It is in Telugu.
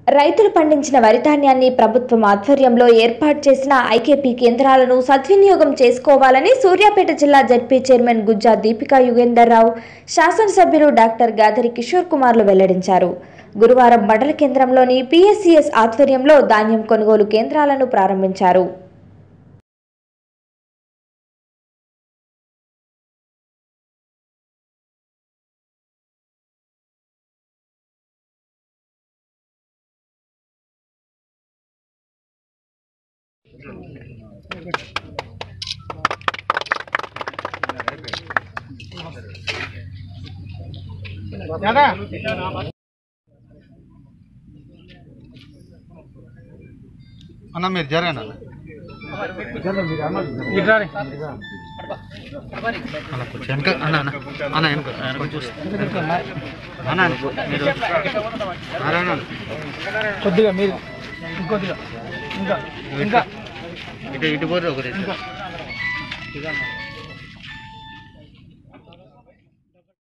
రైతులు పండించిన వరి ధాన్యాన్ని ప్రభుత్వం ఆధ్వర్యంలో ఏర్పాటు చేసిన ఐకేపీ కేంద్రాలను సద్వినియోగం చేసుకోవాలని సూర్యాపేట జిల్లా జడ్పీ చైర్మన్ గుజ్జా దీపికా యుగేందర్ రావు శాసనసభ్యులు డాక్టర్ గాదరి కిషోర్ కుమార్లు వెల్లడించారు గురువారం మండల కేంద్రంలోని పిఎస్సిఎస్ ఆధ్వర్యంలో ధాన్యం కొనుగోలు కేంద్రాలను ప్రారంభించారు అన్న మీరు జరగండి అన్న అన్న కొంచెం వెనక అన్న అన్న అన్న వెనక కొంచెం అన్న మీరు అరే అన్న కొద్దిగా మీరు ఇంకొద్దిగా ఇంకా ఇంకా ఇటు ఇటు పోతే ఒకటి ఇంకా